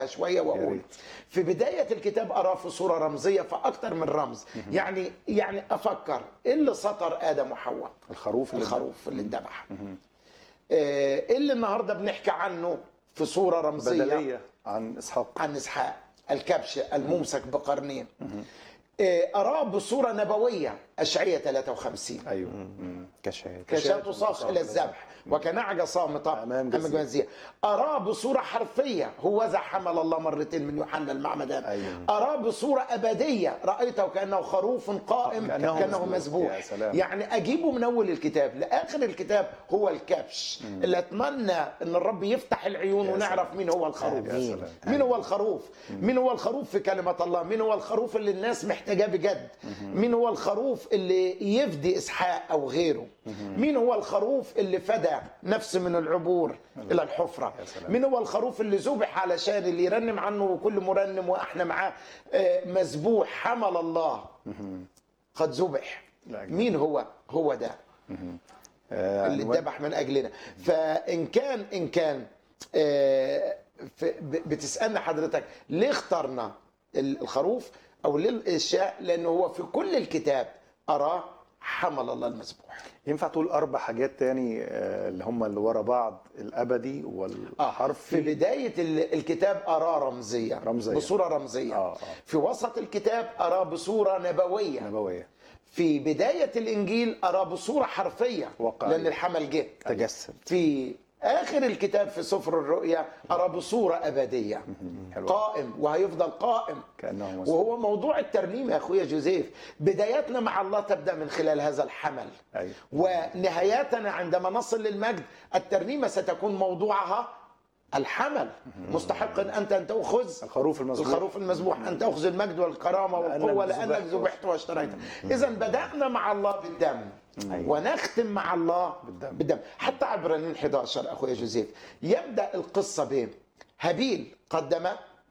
شويه واقول ريت. في بدايه الكتاب اراه في صوره رمزيه فاكتر من رمز يعني يعني افكر ايه اللي سطر ادم وحواء الخروف اللي الخروف اللي اتذبح آه، ايه اللي النهارده بنحكي عنه في صوره رمزيه بدليه عن اسحاق عن اسحاق الكبش الممسك بقرنين آه، اراه بصوره نبويه اشعياء 53 ايوه مم. كشاف كشاة تصاغ الى الذبح وكنعجة صامتة أمام جزية. جزية أراه بصورة حرفية هو ذا حمل الله مرتين من يوحنا المعمدان أيوة. أراه بصورة أبدية رأيته كأنه خروف قائم كأنه كأنه, مذبوح. مذبوح يا سلام. يعني أجيبه من أول الكتاب لآخر الكتاب هو الكبش اللي أتمنى أن الرب يفتح العيون يا ونعرف سلام. مين هو الخروف يا سلام. مين هو الخروف مين هو الخروف في كلمة الله مين هو الخروف اللي الناس محتاجاه بجد مين هو الخروف اللي يفدي إسحاق أو غيره مين هو الخروف اللي فدى نفس من العبور إلى الحفرة يا سلام. مين هو الخروف اللي ذبح علشان اللي يرنم عنه وكل مرنم وإحنا معاه آه، مذبوح حمل الله قد ذبح لا أجل. مين هو هو ده آه، اللي عنوان- اتذبح من اجلنا فان كان ان كان آه، في- ب- بتسالنا حضرتك ليه اخترنا ال- الخروف او ليه الشاء لانه هو في كل الكتاب اراه حمل الله المذبوح ينفع تقول اربع حاجات تاني آه، اللي هم اللي ورا بعض الابدي في والحرفي بدايه ال- الكتاب اراه رمزيه رمزية. بصوره رمزيه آه، آه. في وسط الكتاب اراه بصوره نبويه نبويه في بدايه الانجيل اراه بصوره حرفيه واقعية. لان الحمل جه تجسد في اخر الكتاب في سفر الرؤيا ارى بصوره ابديه حلو. قائم وهيفضل قائم كانه مسيح. وهو موضوع الترنيم يا اخويا جوزيف بداياتنا مع الله تبدا من خلال هذا الحمل أيوة. ونهاياتنا عندما نصل للمجد الترنيمه ستكون موضوعها الحمل مستحق انت ان تاخذ الخروف المذبوح. الخروف المذبوح ان تاخذ المجد والكرامه والقوه لأنك لانك ذبحت ذبحت واشتريت اذا بدانا مع الله بالدم ونختم مع الله بالدم. بالدم حتى عبرانيين 11 اخويا جوزيف يبدا القصه ب هابيل قدم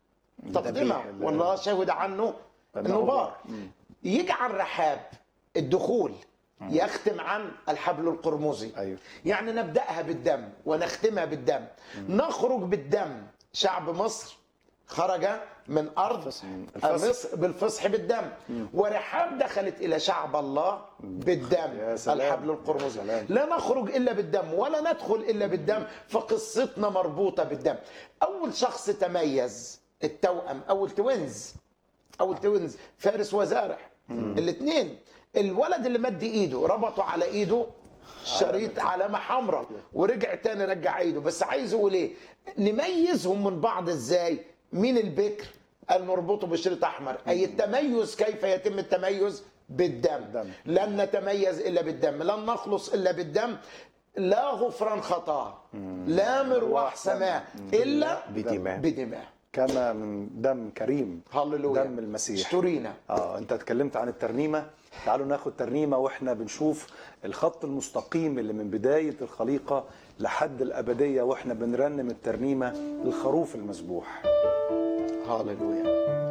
تقدمه ذبيح. والله شهد عنه انه بار يجعل رحاب الدخول يختم عن الحبل القرمزي أيوه. يعني نبداها بالدم ونختمها بالدم نخرج بالدم شعب مصر خرج من ارض الفصح. مصر بالفصح بالدم ورحاب دخلت الى شعب الله بالدم يا سلام. الحبل القرمزي يا سلام. لا نخرج الا بالدم ولا ندخل الا بالدم فقصتنا مربوطه بالدم اول شخص تميز التوأم او التوينز او التوينز فارس وزارح الاثنين الولد اللي مد ايده ربطوا على ايده شريط علامه حمراء ورجع تاني رجع ايده بس عايز اقول ايه نميزهم من بعض ازاي مين البكر المربوط بشريط احمر اي التميز كيف يتم التميز بالدم دم. لن نتميز الا بالدم لن نخلص الا بالدم لا غفران خطا لا مروح سماء الا بدماء. بدماء كما من دم كريم هللويا دم المسيح اشترينا اه انت اتكلمت عن الترنيمه تعالوا ناخد ترنيمه واحنا بنشوف الخط المستقيم اللي من بدايه الخليقه لحد الابديه واحنا بنرنم الترنيمه الخروف المذبوح هللويا